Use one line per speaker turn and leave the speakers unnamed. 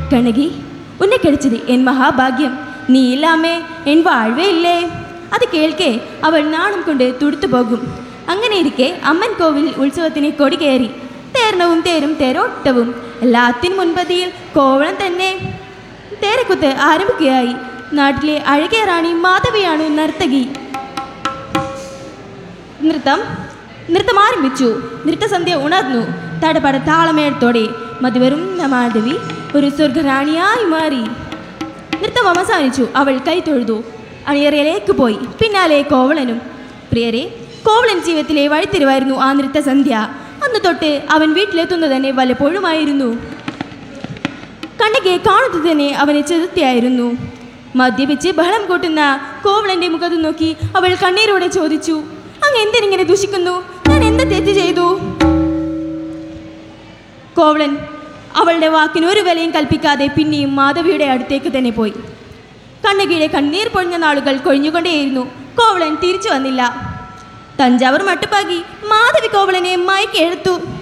கண்ணகி உன்னை கிடைச்சது என் மகாபாகியம் நீ இல்லாமே என் வாழ்வே ഇല്ലേ അത് കേൾക്കെ അവൾ നാണം കൊണ്ട് തുടുത്തു പോകും അങ്ങനെ ഇരിക്കെ അമ്മൻ കോവിൽ ഉത്സവത്തിന് കൊടി കയറി തേരണവും തേരും തേരോട്ടവും എല്ലാത്തിനും മുൻപതിയിൽ കോവളം തന്നെ തേരക്കുത്ത് ആരംഭിക്കുകയായി നാട്ടിലെ അഴകിയ റാണി മാധവിയാണ് നർത്തകി നൃത്തം നൃത്തം ആരംഭിച്ചു നൃത്തസന്ധ്യ ഉണർന്നു തടപട താളമേളത്തോടെ മതിവരും മാധവി ഒരു സ്വർഗറാണിയായി മാറി നൃത്തം അവസാനിച്ചു അവൾ കൈ തൊഴുതു അണിയറയിലേക്ക് പോയി പിന്നാലെ കോവളനും പ്രിയരെ കോവളൻ ജീവിതത്തിലെ വഴിത്തിരിവായിരുന്നു ആ നൃത്തസന്ധ്യ അന്ന് തൊട്ട് അവൻ വീട്ടിലെത്തുന്നത് തന്നെ വല്ലപ്പോഴുമായിരുന്നു കണ്ണകയെ കാണുന്നത് തന്നെ അവനെ ചെറുത്തിയായിരുന്നു മദ്യപിച്ച് ബഹളം കൂട്ടുന്ന കോവളന്റെ മുഖത്ത് നോക്കി അവൾ കണ്ണീരോടെ ചോദിച്ചു അങ്ങ് എന്തിനിങ്ങനെ ദുഷിക്കുന്നു ഞാൻ എന്ത് തെറ്റ് ചെയ്തു കോവളൻ അവളുടെ വാക്കിന് ഒരു വിലയും കൽപ്പിക്കാതെ പിന്നെയും മാധവിയുടെ അടുത്തേക്ക് തന്നെ പോയി കണ്ണകിയുടെ കണ്ണീർ പൊഴിഞ്ഞ നാളുകൾ കൊഴിഞ്ഞുകൊണ്ടേയിരുന്നു കോവളൻ തിരിച്ചു വന്നില്ല തഞ്ചാവൂർ മട്ടുപ്പാക്കി മാധവി കോവളനെ മയക്കെഴുത്തു